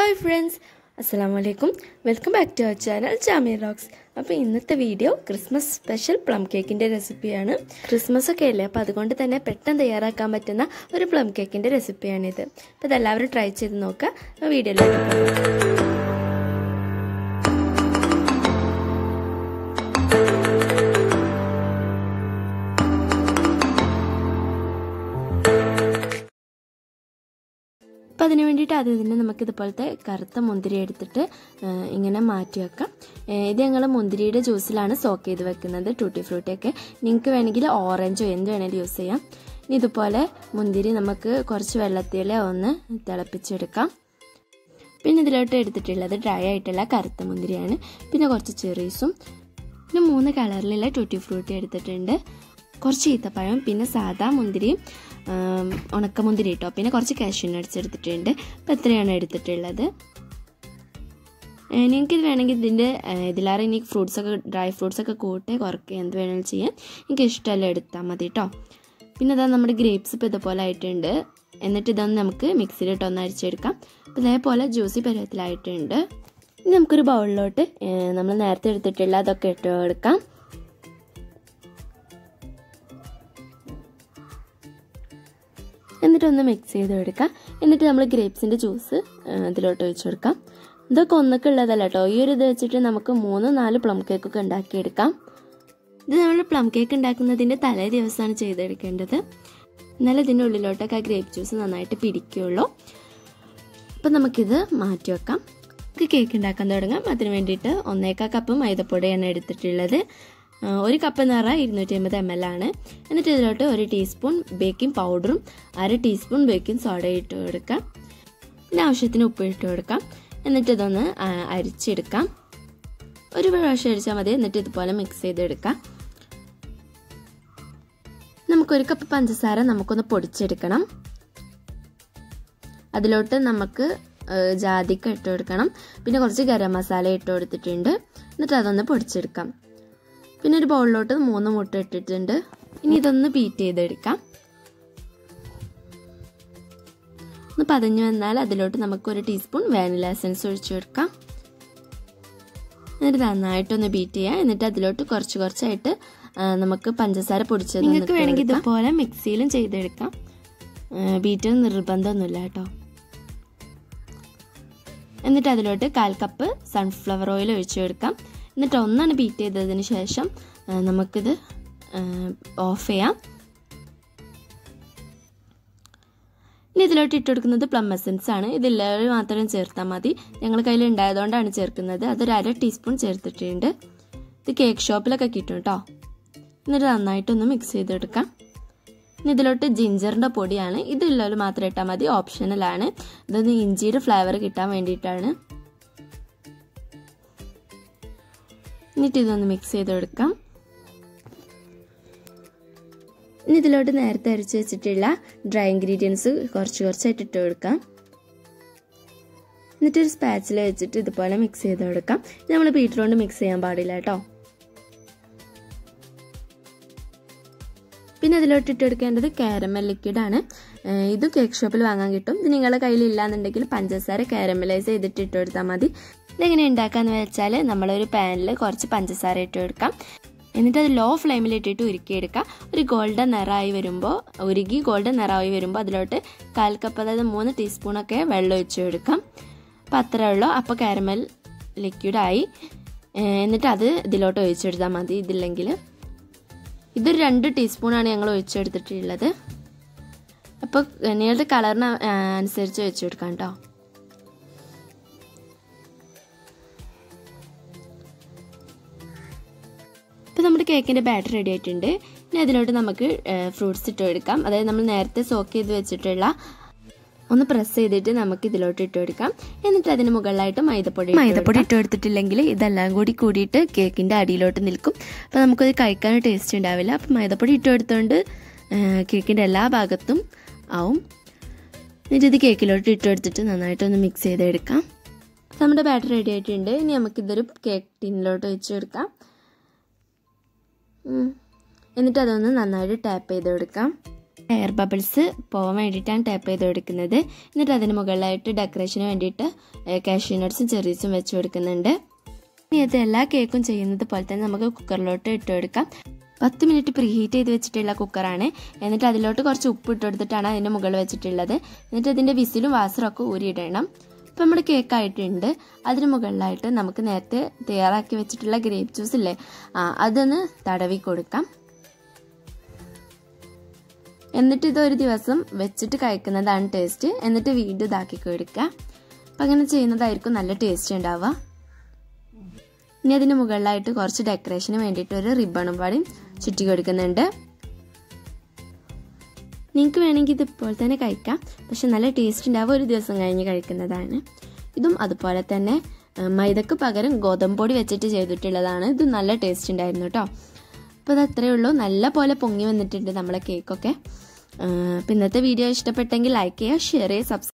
hi friends അസ്സാം വലൈക്കും welcome back to our channel Jamia rocks അപ്പോൾ ഇന്നത്തെ വീഡിയോ ക്രിസ്മസ് സ്പെഷ്യൽ പ്ലം കേക്കിൻ്റെ റെസിപ്പിയാണ് ക്രിസ്മസ് ഒക്കെ അല്ലേ അപ്പോൾ അതുകൊണ്ട് തന്നെ പെട്ടെന്ന് തയ്യാറാക്കാൻ പറ്റുന്ന ഒരു പ്ലം കേക്കിൻ്റെ റെസിപ്പിയാണിത് അപ്പോൾ ഇതെല്ലാവരും ട്രൈ ചെയ്ത് നോക്കുക അപ്പോൾ വീഡിയോയിലേക്ക് പോകാം അപ്പോൾ അതിന് വേണ്ടിയിട്ട് ആദ്യം തന്നെ നമുക്ക് ഇതുപോലത്തെ കറുത്ത മുന്തിരി എടുത്തിട്ട് ഇങ്ങനെ മാറ്റി വെക്കാം ഇത് ഞങ്ങൾ മുന്തിരിയുടെ ജ്യൂസിലാണ് സോക്ക് ചെയ്ത് വെക്കുന്നത് ടൂട്ടി ഫ്രൂട്ടിയൊക്കെ നിങ്ങൾക്ക് വേണമെങ്കിൽ ഓറഞ്ചോ എന്ത് വേണമെങ്കിലും യൂസ് ചെയ്യാം ഇനി ഇതുപോലെ മുന്തിരി നമുക്ക് കുറച്ച് വെള്ളത്തിൽ ഒന്ന് തിളപ്പിച്ചെടുക്കാം പിന്നെ ഇതിലോട്ട് എടുത്തിട്ടുള്ളത് ഡ്രൈ ആയിട്ടുള്ള കറുത്ത മുന്തിരിയാണ് പിന്നെ കുറച്ച് ചെറീസും പിന്നെ മൂന്ന് കളറിലുള്ള ടൂട്ടി ഫ്രൂട്ടി എടുത്തിട്ടുണ്ട് കുറച്ച് ഈത്തപ്പഴം പിന്നെ സാദാ മുന്തിരിയും ഉണക്കമുന്തിരി കേട്ടോ പിന്നെ കുറച്ച് കാഷ്യൂ നട്ട്സ് എടുത്തിട്ടുണ്ട് അപ്പോൾ എത്രയാണ് എടുത്തിട്ടുള്ളത് നിങ്ങൾക്ക് ഇത് വേണമെങ്കിൽ ഇതിൻ്റെ ഇതിലാറെ ഇനി ഫ്രൂട്ട്സ് ഒക്കെ ഡ്രൈ ഫ്രൂട്ട്സ് ഒക്കെ കൂട്ടി കുറയ്ക്കുക എന്ത് വേണമെങ്കിലും ചെയ്യാം എനിക്ക് ഇഷ്ടമല്ല എടുത്താൽ മതി കേട്ടോ പിന്നെ അതാ നമ്മുടെ ഗ്രേപ്സ് ഇപ്പോൾ ഇതുപോലെ ആയിട്ടുണ്ട് എന്നിട്ട് ഇതൊന്ന് നമുക്ക് മിക്സിയിലിട്ട് ഒന്ന് അരിച്ചെടുക്കാം അപ്പോൾ ഇതേപോലെ ജ്യൂസി പരുവത്തിലായിട്ടുണ്ട് ഇനി നമുക്കൊരു ബൗളിലോട്ട് നമ്മൾ നേരത്തെ എടുത്തിട്ടുള്ള അതൊക്കെ ഇട്ട് കൊടുക്കാം എന്നിട്ടൊന്ന് മിക്സ് ചെയ്ത് എടുക്കാം എന്നിട്ട് നമ്മൾ ഗ്രേപ്സിൻ്റെ ജ്യൂസ് ഇതിലോട്ട് ഒഴിച്ചു കൊടുക്കാം ഇതൊക്കെ ഒന്നൊക്കെ ഉള്ളതല്ല കേട്ടോ ഈ ഒരു ഇത് വെച്ചിട്ട് നമുക്ക് മൂന്ന് നാല് പ്ലം കേക്കൊക്കെ ഉണ്ടാക്കിയെടുക്കാം ഇത് നമ്മൾ പ്ലം കേക്ക് ഉണ്ടാക്കുന്നതിൻ്റെ തലേ ദിവസമാണ് ചെയ്തെടുക്കേണ്ടത് എന്നാലും ഇതിൻ്റെ ഉള്ളിലോട്ടൊക്കെ ആ ഗ്രേപ്പ് ജ്യൂസ് നന്നായിട്ട് പിടിക്കുകയുള്ളൂ അപ്പം നമുക്കിത് മാറ്റി വെക്കാം നമുക്ക് കേക്ക് ഉണ്ടാക്കാൻ തുടങ്ങാം അതിന് വേണ്ടിയിട്ട് ഒന്നേക്കാ കപ്പ് മൈദപ്പൊടിയാണ് എടുത്തിട്ടുള്ളത് ഒരു കപ്പ് എന്ന് പറഞ്ഞാൽ ഇരുന്നൂറ്റി അമ്പത് എം എൽ ആണ് എന്നിട്ട് ഇതിലോട്ട് ഒരു ടീസ്പൂൺ ബേക്കിംഗ് പൗഡറും അര ടീസ്പൂൺ ബേക്കിംഗ് സോഡ ഇട്ട് കൊടുക്കാം പിന്നെ ആവശ്യത്തിന് ഉപ്പ് ഇട്ട് കൊടുക്കാം എന്നിട്ട് ഇതൊന്ന് അരിച്ചെടുക്കാം ഒരു പ്രാവശ്യം അരിച്ചാൽ മതി എന്നിട്ട് ഇതുപോലെ മിക്സ് ചെയ്തെടുക്കാം നമുക്കൊരു കപ്പ് പഞ്ചസാര നമുക്കൊന്ന് പൊടിച്ചെടുക്കണം അതിലോട്ട് നമുക്ക് ജാതിക്ക ഇട്ട് കൊടുക്കണം പിന്നെ കുറച്ച് ഗരം മസാല ഇട്ട് കൊടുത്തിട്ടുണ്ട് എന്നിട്ട് അതൊന്ന് പൊടിച്ചെടുക്കാം പിന്നെ ഒരു ബൗളിലോട്ട് മൂന്ന് മുട്ട ഇട്ടിട്ടുണ്ട് ഇനി ഇതൊന്ന് ബീറ്റ് ചെയ്തെടുക്കാം ഒന്ന് പതഞ്ഞു വന്നാൽ അതിലോട്ട് നമുക്ക് ഒരു ടീസ്പൂൺ വാനില എസൻസ് ഒഴിച്ചു കൊടുക്കാം എന്നിട്ട് നന്നായിട്ടൊന്ന് ബീറ്റ് ചെയ്യാം എന്നിട്ട് അതിലോട്ട് കുറച്ച് കുറച്ചായിട്ട് നമുക്ക് പഞ്ചസാര പൊടിച്ചത് നിങ്ങൾക്ക് വേണമെങ്കിൽ ഇതുപോലെ മിക്സിയിലും ചെയ്തെടുക്കാം ബീറ്റർ നിർബന്ധമൊന്നുമില്ല കേട്ടോ എന്നിട്ട് അതിലോട്ട് കാൽ കപ്പ് സൺഫ്ലവർ ഓയിൽ ഒഴിച്ചു കൊടുക്കാം എന്നിട്ട് ഒന്നാണ് ബീറ്റ് ചെയ്തതിന് ശേഷം നമുക്കിത് ഓഫ് ചെയ്യാം ഇനി ഇതിലോട്ട് ഇട്ട് കൊടുക്കുന്നത് പ്ലം എസൻസ് ആണ് ഇതില്ലാതെ മാത്രം ചേർത്താൽ മതി ഞങ്ങൾ കയ്യിൽ ഉണ്ടായതുകൊണ്ടാണ് ചേർക്കുന്നത് അതൊരു അര ടീസ്പൂൺ ചേർത്തിട്ടുണ്ട് ഇത് കേക്ക് ഷോപ്പിലൊക്കെ കിട്ടും കേട്ടോ എന്നിട്ട് നന്നായിട്ടൊന്ന് മിക്സ് ചെയ്തെടുക്കാം ഇനി ഇതിലോട്ട് ജിഞ്ചറിൻ്റെ പൊടിയാണ് ഇതില്ലാതെ മാത്രം ഇട്ടാൽ മതി ഓപ്ഷണലാണ് ഇതൊന്ന് ഇഞ്ചിയുടെ ഫ്ലേവർ കിട്ടാൻ വേണ്ടിയിട്ടാണ് എന്നിട്ട് ഇതൊന്ന് മിക്സ് ചെയ്തെടുക്കാം ഇനി ഇതിലോട്ട് നേരത്തെ അരച്ച് വെച്ചിട്ടുള്ള ഡ്രൈ ഇൻഗ്രീഡിയൻസ് കുറച്ച് കുറച്ചായിട്ട് ഇട്ട് കൊടുക്കാം എന്നിട്ട് ഒരു സ്പാച്ചിൽ വെച്ചിട്ട് ഇതുപോലെ മിക്സ് ചെയ്ത് കൊടുക്കാം നമ്മൾ ബീറ്റർ കൊണ്ട് മിക്സ് ചെയ്യാൻ പാടില്ല കേട്ടോ പിന്നെ അതിലോട്ട് ഇട്ട് കൊടുക്കേണ്ടത് കാരമൽ ലിക്വിഡാണ് ഇത് കേക്ക് ഷോപ്പിൽ വാങ്ങാൻ കിട്ടും ഇത് നിങ്ങളുടെ കയ്യിൽ ഇല്ലാന്നുണ്ടെങ്കിൽ പഞ്ചസാര കാരമലൈസ് ചെയ്തിട്ട് ഇട്ട് കൊടുത്താൽ മതി ഇതെങ്ങനെ ഉണ്ടാക്കാന്ന് വെച്ചാൽ നമ്മളൊരു പാനിൽ കുറച്ച് പഞ്ചസാര ഇട്ട് കൊടുക്കാം എന്നിട്ട് അത് ലോ ഫ്ലെയിമിൽ ഇട്ടിട്ട് ഉരുക്കിയെടുക്കാം ഒരു ഗോൾഡൻ നിറമായി വരുമ്പോൾ ഉരുകി ഗോൾഡൻ നിറമായി വരുമ്പോൾ അതിലോട്ട് കാൽ കപ്പ് അതായത് മൂന്ന് ടീസ്പൂണൊക്കെ വെള്ളം ഒഴിച്ച് കൊടുക്കാം അപ്പം അത്രേ ഉള്ളൂ അപ്പോൾ കാരമൽ ലിക്വിഡായി എന്നിട്ട് അത് ഇതിലോട്ട് ഒഴിച്ചെടുത്താൽ മതി ഇതില്ലെങ്കിൽ ഇതൊരു രണ്ട് ടീസ്പൂണാണ് ഞങ്ങൾ ഒഴിച്ചെടുത്തിട്ടുള്ളത് അപ്പോൾ നിങ്ങളുടെ കളറിന് അനുസരിച്ച് വെച്ച് കൊടുക്കാം കേട്ടോ ഇപ്പോൾ നമ്മുടെ കേക്കിൻ്റെ ബാറ്റർ റെഡി ആയിട്ടുണ്ട് ഇനി അതിലോട്ട് നമുക്ക് ഫ്രൂട്ട്സ് ഇട്ട് കൊടുക്കാം അതായത് നമ്മൾ നേരത്തെ സോക്ക് ചെയ്ത് വെച്ചിട്ടുള്ള ഒന്ന് പ്രസ് ചെയ്തിട്ട് നമുക്ക് ഇതിലോട്ട് ഇട്ട് കൊടുക്കാം എന്നിട്ട് അതിന് മുകളിലായിട്ട് മൈദപ്പൊടി മൈദപ്പൊടി ഇട്ട് കൊടുത്തിട്ടില്ലെങ്കിൽ ഇതെല്ലാം കൂടി കൂടിയിട്ട് കേക്കിൻ്റെ അടിയിലോട്ട് നിൽക്കും അപ്പോൾ നമുക്കത് കഴിക്കാൻ ടേസ്റ്റ് ഉണ്ടാവില്ല അപ്പോൾ മൈദപ്പൊടി ഇട്ട് കൊടുത്തുകൊണ്ട് കേക്കിൻ്റെ എല്ലാ ഭാഗത്തും ആവും എന്നിട്ട് ഇത് കേക്കിലോട്ട് ഇട്ട് കൊടുത്തിട്ട് നന്നായിട്ടൊന്ന് മിക്സ് ചെയ്തെടുക്കാം നമ്മുടെ ബാറ്റർ റെഡി ആയിട്ടുണ്ട് ഇനി നമുക്കിതൊരു കേക്ക് ടിന്നിലോട്ട് വെച്ച് കൊടുക്കാം എന്നിട്ട് അതൊന്ന് നന്നായിട്ട് ടാപ്പ് ചെയ്ത് കൊടുക്കാം എയർ ബബിൾസ് പോകാൻ വേണ്ടിയിട്ടാണ് ടാപ്പ് ചെയ്ത് കൊടുക്കുന്നത് എന്നിട്ട് അതിന് മുകളിലായിട്ട് ഡെക്കറേഷന് വേണ്ടിയിട്ട് കാഷ്യൂ നട്ട്സും ചെറീസും വെച്ച് കൊടുക്കുന്നുണ്ട് ഇനി അത് എല്ലാ കേക്കും ചെയ്യുന്നത് പോലെ തന്നെ നമുക്ക് കുക്കറിലോട്ട് ഇട്ട് കൊടുക്കാം പത്ത് മിനിറ്റ് പ്രീ ഹീറ്റ് ചെയ്ത് വെച്ചിട്ടുള്ള കുക്കറാണ് എന്നിട്ട് അതിലോട്ട് കുറച്ച് ഉപ്പ് ഇട്ട് കൊടുത്തിട്ടാണ് അതിൻ്റെ മുകളിൽ വെച്ചിട്ടുള്ളത് എന്നിട്ട് അതിൻ്റെ വിസിലും വാസറും ഒക്കെ ഊരിയിടണം ഇപ്പം നമ്മുടെ കേക്ക് ആയിട്ടുണ്ട് അതിന് മുകളിലായിട്ട് നമുക്ക് നേരത്തെ തയ്യാറാക്കി വെച്ചിട്ടുള്ള ഗ്രേപ്പ് ജ്യൂസ് ഇല്ലേ ആ അതൊന്ന് തടവി കൊടുക്കാം എന്നിട്ട് ഇത് ഒരു ദിവസം വെച്ചിട്ട് കഴിക്കുന്നതാണ് ടേസ്റ്റ് എന്നിട്ട് വീണ്ടും ഇതാക്കി കൊടുക്കുക അപ്പം അങ്ങനെ ചെയ്യുന്നതായിരിക്കും നല്ല ടേസ്റ്റ് ഉണ്ടാവുക ഇനി അതിന് മുകളിലായിട്ട് കുറച്ച് ഡെക്കറേഷന് വേണ്ടിയിട്ട് ഒരു റിബണും പാടി ചുറ്റി കൊടുക്കുന്നുണ്ട് നിങ്ങൾക്ക് വേണമെങ്കിൽ ഇത് ഇപ്പോൾ തന്നെ കഴിക്കാം പക്ഷെ നല്ല ടേസ്റ്റ് ഉണ്ടാവുക ഒരു ദിവസം കഴിഞ്ഞ് കഴിക്കുന്നതാണ് ഇതും അതുപോലെ തന്നെ മൈദക്ക് പകരം ഗോതമ്പൊടി വെച്ചിട്ട് ചെയ്തിട്ടുള്ളതാണ് ഇത് നല്ല ടേസ്റ്റ് ഉണ്ടായിരുന്നു കേട്ടോ അപ്പോൾ ഇത് അത്രയേ ഉള്ളൂ നല്ല പോലെ പൊങ്ങി വന്നിട്ടുണ്ട് നമ്മളെ കേക്കൊക്കെ അപ്പോൾ ഇന്നത്തെ വീഡിയോ ഇഷ്ടപ്പെട്ടെങ്കിൽ ലൈക്ക് ചെയ്യുക ഷെയർ ചെയ്യുക സബ്സ്ക്രൈബ്